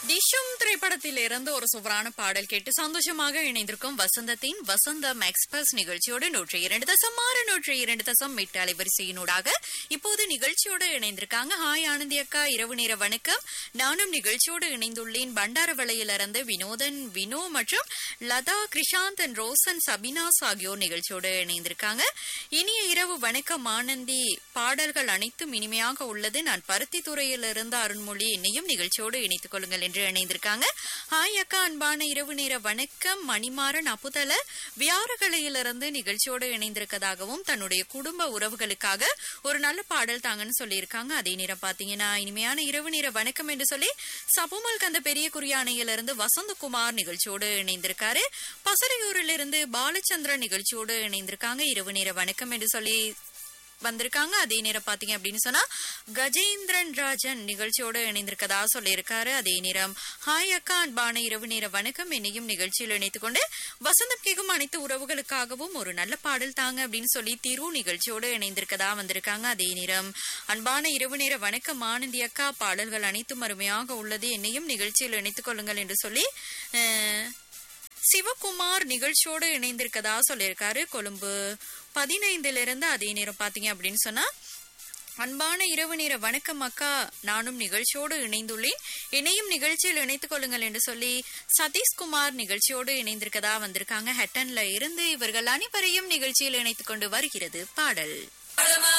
டிஷும் திரைப்படத்தில் இருந்து ஒரு சுவரான பாடல் கேட்டு சந்தோஷமாக இணைந்திருக்கும் வசந்தத்தின் வசந்தம் எக்ஸ்பிரஸ் நிகழ்ச்சியோடு நூற்றி இரண்டு தசம் ஆறு நூற்றி இரண்டு தசம் எட்டு அலைவரிசையினூடாக இப்போது நிகழ்ச்சியோடு இணைந்திருக்காங்க ஹாய் ஆனந்தி அக்கா இரவு நேர வணக்கம் நானும் நிகழ்ச்சியோடு இணைந்துள்ளேன் பண்டாரவளையிலிருந்து வினோதன் வினோ மற்றும் லதா கிருஷாந்த் and ரோசன் சபினாஸ் ஆகியோர் நிகழ்ச்சியோடு இணைந்திருக்காங்க இனிய இரவு வணக்கம் ஆனந்தி பாடல்கள் அனைத்தும் இனிமையாக உள்ளது நான் பருத்தி துறையிலிருந்து அருண்மொழி என்னையும் நிகழ்ச்சியோடு இணைத்துக் கொள்ளுங்கள் என்று இணைந்திருக்காங்க ஹாய் அக்கா அன்பான இரவு நேர வணக்கம் மணிமாறன் அப்புதல வியாரகலையிலிருந்து நிகழ்ச்சியோடு இணைந்திருக்கதாகவும் தன்னுடைய குடும்ப உறவுகளுக்காக ஒரு நல்ல பாடல் தாங்கன்னு சொல்லியிருக்காங்க அதே நேரம் பாத்தீங்கன்னா இனிமையான இரவு நேர வணக்கம் என்று சொல்லி சபுமல் கந்த பெரிய குறியானையிலிருந்து வசந்தகுமார் நிகழ்ச்சியோடு இணைந்திருக்காரு பசறையூரிலிருந்து பாலச்சந்திரன் நிகழ்ச்சியோடு இணைந்திருக்காங்க இரவு நேர வணக்கம் என்று சொல்லி வந்திருக்காங்க அதே நேரம் பாத்தீங்க அப்படின்னு சொன்னா கஜேந்திரன் ராஜன் நிகழ்ச்சியோடு இணைந்திருக்கதா சொல்லியிருக்காரு அதே நேரம் ஹாய் அக்கா அன்பான இரவு நேர வணக்கம் என்னையும் நிகழ்ச்சியில் இணைத்துக் கொண்டு வசந்தம் கேக்கும் அனைத்து உறவுகளுக்காகவும் ஒரு நல்ல பாடல் தாங்க அப்படின்னு சொல்லி திரு நிகழ்ச்சியோடு இணைந்திருக்கதா வந்திருக்காங்க அதே நேரம் அன்பான இரவு நேர வணக்கம் ஆனந்தி அக்கா பாடல்கள் அனைத்தும் அருமையாக உள்ளது என்னையும் நிகழ்ச்சியில் இணைத்துக் கொள்ளுங்கள் என்று சொல்லி அஹ், சிவகுமார் நிகழ்ச்சியோடு இணைந்திருக்கதா சொல்லியிருக்காரு கொழும்பு பதினைந்துல இருந்து அதே நேரம் பாத்தீங்க அப்படின்னு சொன்னா அன்பான இரவு நேர வணக்கம் அக்கா நானும் நிகழ்ச்சியோடு இணைந்துள்ளேன் என்னையும் நிகழ்ச்சியில் இணைத்துக் கொள்ளுங்கள் என்று சொல்லி சதீஷ்குமார் நிகழ்ச்சியோடு இணைந்திருக்கதா வந்திருக்காங்க ஹெட்டன்ல இருந்து இவர்கள் அனைவரையும் நிகழ்ச்சியில் இணைத்துக் கொண்டு வருகிறது பாடல்